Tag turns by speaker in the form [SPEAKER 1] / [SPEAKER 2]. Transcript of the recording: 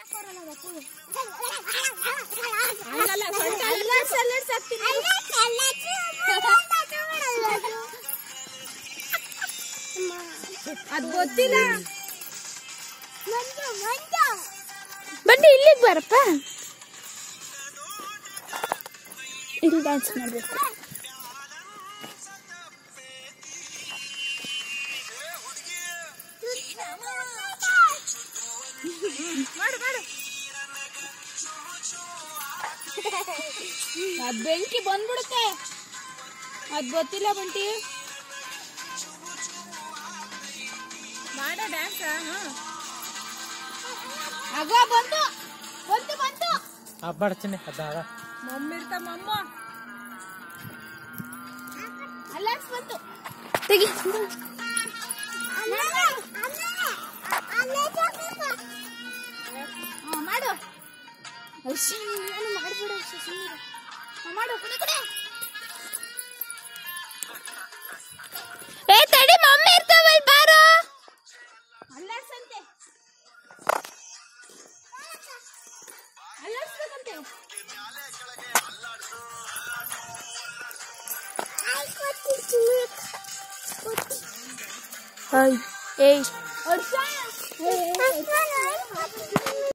[SPEAKER 1] ಹಂಗಲ್ಲ ಸೊಂಟ ಅಲ್ಲಾಡ್ಸ್ ಅಲ್ಲಾಡ್ಸ್ ಹಾಕ್ತೀನಿ ಅದ್ ಗೊತ್ತಿಲ್ಲ
[SPEAKER 2] ಬನ್ನಿ ಇಲ್ಲಿಗೆ ಬರಪ್ಪ ಇಲ್ಲಿ ಡ್ಯಾನ್ಸ್ ಮಾಡ್ಬೇಕು
[SPEAKER 1] ಮಾಡು ಮಾಡು ಅದ್ ಬೆಂಕಿ ಬಂದ್ಬಿಡುತ್ತೆ ಅದ್ ಗೊತ್ತಿಲ್ಲ ಬಂಟಿ ಮಾಡ ಡ್ಯಾನ್ಸ್ ಆಗ ಬಂತು ಬಂತು ಬಂತು
[SPEAKER 3] ಹಬ್ಬಡ್ತೀನಿ ಅದಾಗ
[SPEAKER 1] ಮಮ್ಮಿ ಇರ್ತ ಮಮ್ಮ ಅಲ್ಲ ಬಂತು
[SPEAKER 2] ತೆಗಿ
[SPEAKER 1] ಹಾ, ಮಾಡು ಅಯ್ಯೋ, ನೀನು ಮಾಡ್ಬಿಡು ಅಯ್ಯೋ, ಸುಮ್ನಿರು. ಹಾ, ಮಾಡು ಕುಡಿ ಕುಡಿ
[SPEAKER 2] ಏ ತಡಿ ಮಮ್ಮಿ ಇರ್ತಾವಲ್ ಬಾರೋ
[SPEAKER 1] ಅಲ್ಲಾಡ್ಸಂತೆ ಅಲ್ಲಾಡ್ಸ್ಬೇಕಂತೆ
[SPEAKER 2] ಹಾಯ್ ಏಯ್
[SPEAKER 1] ವರ್ಷ